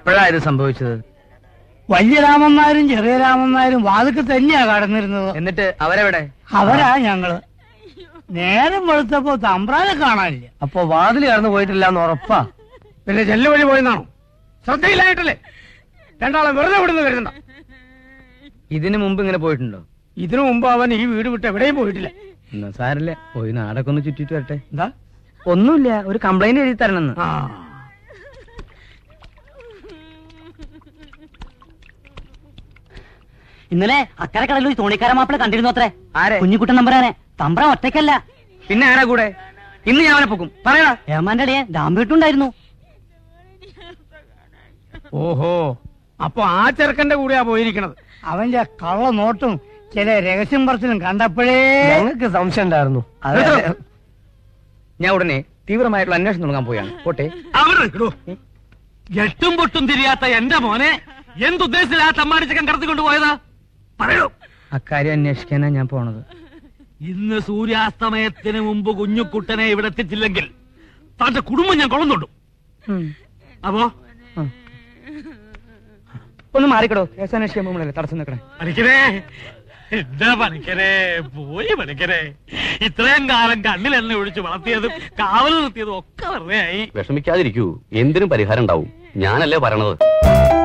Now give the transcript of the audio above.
എപ്പോഴാ ഇത് സംഭവിച്ചത് വലിയ രാമന്മാരും ചെറിയ രാമന്മാരും വാതിക്ക് തന്നെയാ കടന്നിരുന്നത് എന്നിട്ട് അവരെവിടെ അവരാ ഞങ്ങള് നേരം വെളുത്തപ്പോ തമ്പ്രാനെ കാണാനില്ല അപ്പൊ വാതിൽ കടന്നു പോയിട്ടില്ല എന്ന് ഉറപ്പാ പിന്നെ ചെല്ലു വഴി പോയെന്നാണോ ശ്രദ്ധയില്ലായിട്ടല്ലേ രണ്ടാളെ വെറുതെ വിടുന്നു കരുതണ്ട ഇതിനു മുമ്പ് ഇങ്ങനെ പോയിട്ടുണ്ടോ ഇതിനു മുമ്പ് അവൻ ഈ വീട് വിട്ട് എവിടെയും പോയിട്ടില്ല എന്നാ സാരല്ല പോയി നാടൊക്കെ ഒന്ന് ചുറ്റിട്ട് വരട്ടെ എന്താ ഒന്നുമില്ല ഒരു കംപ്ലൈന്റ് എഴുതി തരണമെന്ന് ആ ഇന്നലെ അക്കരെ കടലിൽ ഒരു തോണിക്കാര മാപ്പിള കണ്ടിരുന്നു അത്രേ ആരെ കുഞ്ഞിക്കുട്ടൻ നമ്പരാനെ തമ്പ്ര ഒറ്റയ്ക്കല്ല പിന്നെ ആരാ കൂടെ ഇന്ന് ഞാൻ അവനെ പൊക്കും പറയടാ ഏമാന്റെ അടിയെ ഡാമ്പീട്ടുണ്ടായിരുന്നു ഓഹോ അപ്പൊ ആ ചെറുക്കന്റെ കൂടെയാ പോയിരിക്കണത് അവന്റെ കള്ള നോട്ടും ചില രഹസ്യം പറച്ചിലും കണ്ടപ്പോഴേ ഞങ്ങൾക്ക് സംശയം ഉണ്ടായിരുന്നു ഞാൻ ഉടനെ തീവ്രമായിട്ടുള്ള അന്വേഷണം തുടങ്ങാൻ പോയാണ് പോട്ടെ അവിടെ നിൽക്കണോ എട്ടും പൊട്ടും തിരിയാത്ത എന്റെ മോനെ എന്തുദ്ദേശത്തിലാ തമ്മാടിച്ചക്കൻ കടത്തിക്കൊണ്ട് പോയതാ പറയൂ അക്കാര്യം അന്വേഷിക്കാനാ ഞാൻ പോണത് ഇന്ന് സൂര്യാസ്തമയത്തിന് മുമ്പ് കുഞ്ഞുക്കുട്ടനെ ഇവിടെ എത്തിച്ചില്ലെങ്കിൽ തന്റെ കുടുംബം ഞാൻ കൊളന്നുണ്ടു അപ്പോ ഒന്ന് മാറിക്കടോ കേസന്വേഷിക്കാൻ പോകുമ്പോഴല്ലേ തടസ്സം നിൽക്കണേ പണിക്കരേ എന്താ പണിക്കരേ പോയി പണിക്കരേ ഇത്രയും കാലം കണ്ണിൽ എണ്ണ ഒഴിച്ച് വളർത്തിയതും കാവൽ നിർത്തിയതും ഒക്കെ വെറുതെ ആയി വിഷമിക്കാതിരിക്കൂ എന്തിനും പരിഹാരം ഉണ്ടാവും ഞാനല്ലേ പറയണത്